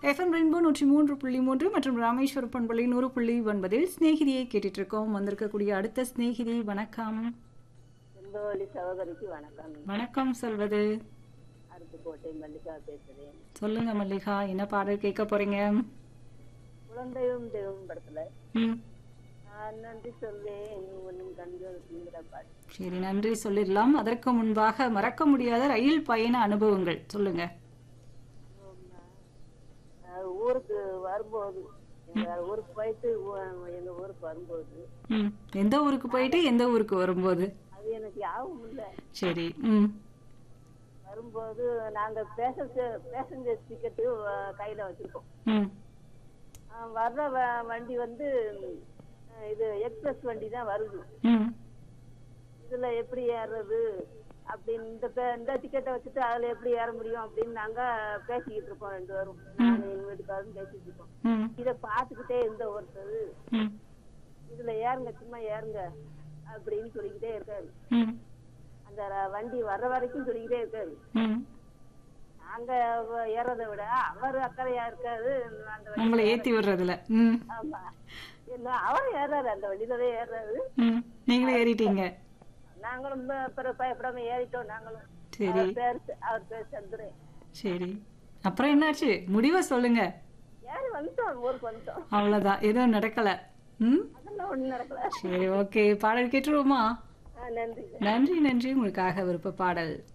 FM rainbow நூற்றி மூன்று புள்ளி மூன்று மற்றும் ராமேஸ்வரம் பண்பலை நூறு புள்ளி ஒன்பதில் சிநேகிதியை கேட்டுட்டு இருக்கோம் வந்திருக்கக்கூடிய அடுத்த சிநேகிதி வணக்கம் செம்பவழி சகோதரிக்கு வணக்கம் வணக்கம் சொல்வது அருப்புக்கோட்டை மல்லிகா பேசுறேன் சொல்லுங்க மல்லிகா என்ன பாடல் கேட்க போறீங்க குழந்தையும் தெய்வம் படத்துல ம் நான் நன்றி சொல்வேன் உன் கண்களுக்குங்கிற பாட்டு சரி நன்றி சொல்லிடலாம் அதற்கு முன்பாக மறக்க முடியாத ரயில் பயண அனுபவங்கள் சொல்லுங்க ஆமா. நான் ஊருக்கு வரும்போது எங்க ஊருக்கு போயிட்டு ஊ- எங்க ஊருக்கு வரும்போது ம் எந்த ஊருக்கு போயிட்டு எந்த ஊருக்கு வரும்போது அது எனக்கு யாவும் இல்லை சரி ம் வரும்போது நாங்க பேசஞ்சர் பேசஞ்சர் டிக்கெட்டு கையில வச்சிருக்கோம் ம் ஆ, வர்ற வ- வண்டி வந்து அஹ், இது எக்ஸ்பிரஸ் வண்டி தான் வருது ம் இதுல எப்படி ஏறுறது அப்படின்னு இந்த பே- இந்த டிக்கெட்டை வச்சுட்டு அதுல எப்படி ஏற முடியும் அப்படின்னு நாங்க பேசிக்கிட்டு இருக்கோம் ரெண்டு பேரும் நானும் எங்க வீட்டுக்காரும் பேசிட்டு இருக்கோம் ம் இத பாத்துக்கிட்டே இருந்த ஒருத்தர் ம் இதுல ஏறுங்க சும்மா ஏறுங்க அப்படின்னு சொல்லிக்கிட்டே இருக்காரு ம் அந்த ர- வண்டி வர்ற வரைக்கும் சொல்லிக்கிட்டே இருக்காரு ம் நாங்க வ- ஏறதை விட அவர் அக்கறையா இருக்காரு அந்த வண்டி உங்களை ஏத்தி விடுறதுல ம் ஆமா இல்ல அவர் ஏறாரு அந்த வண்டியிலவே ஏறாரு ம் நீங்களும் ஏறிட்டீங்க நாங்களும் ப- பிறகு பயப்படாம ஏறிட்டோம் நாங்களும் சரி அவர் பேர் ச- அவர் பேர் சந்திரன் சரி அப்புறம் என்னாச்சு முடிவை சொல்லுங்க ஏறி வந்துட்டோம் ஊருக்கு வந்துட்டோம் அவ்வளோதான் எதுவும் நடக்கல ம் அதெல்லாம் ஒண்ணும் நடக்கல சரி ஓகே பாடல் கேட்டுருவோமா ஆ, நன்றி நன்றி நன்றி உங்களுக்காக விருப்ப பாடல்